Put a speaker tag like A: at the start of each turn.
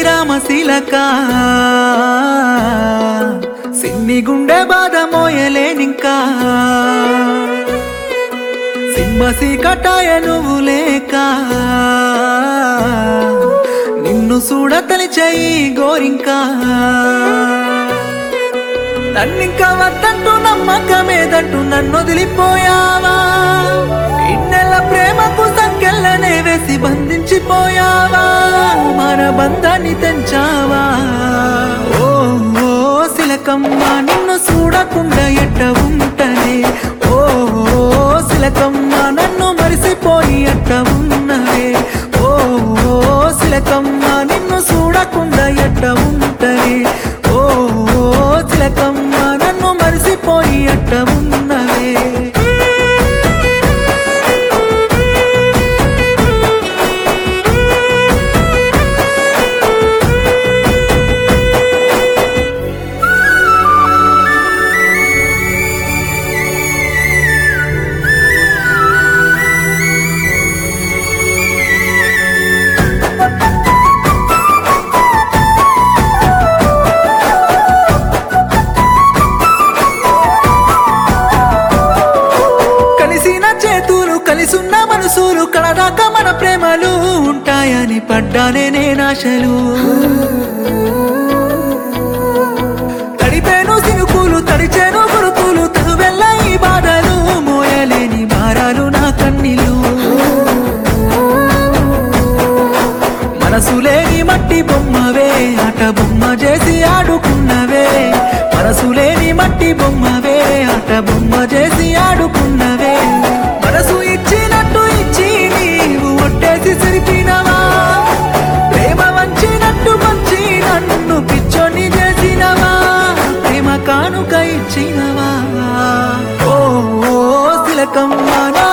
A: రామశీలక సిన్ని గుండె బాధ మోయలేనింకా సింహసి కటాయ నువ్వు లేక నిన్ను చూడతని చెయ్యి గోరింకా నన్నింకా వద్దంటూ నమ్మకమేదంటూ నన్ను వదిలిపోయావా ఇన్నెల ప్రేమకు సంకెళ్ళనే వేసి బంధించిపోయావా మన బంధాన్ని తెంచావా ఓ ఓ సిలకమ్మ నిన్ను చూడకుండా ఎట్ట ఉంటనే ఓ ఓ సిలకమ్మ నన్ను మరిసిపోయి ఎట్ట ఉన్నవే ఓ ఓ సిలకమ్మ నిన్ను చూడకుండా ఎట్ట ఉంటనే ఓ ఓ చిలకమ్మ నన్ను మరిసిపోయి అట్ట ఉన్నవే కలిసిన చేతులు కలిసున్న మనసులు కలదాకా మన ప్రేమలు ఉంటాయని పడ్డానే నేనాశలు తడిపేను సినుకులు తడిచేను గురుతులు తనువెల్ల ఈ బాధలు మోయలేని భారాలు నా కన్నీలు మనసులేని మట్టి బొమ్మవే ఆట బొమ్మ చేసి ఆడుకున్నవే మనసులేని మట్టి బొమ్మవే ఆట బొమ్మ చేసి ఆడుకున్నవే మనసు ఇచ్చినట్టు ఇచ్చి నీవు ఒట్టేసి సిరిపినవా ప్రేమ వంచినట్టు మంచి నన్ను పిచ్చోని చేసినవా ప్రేమ కానుక ఇచ్చినవా ఓ ఓ సిలకమ్మ నా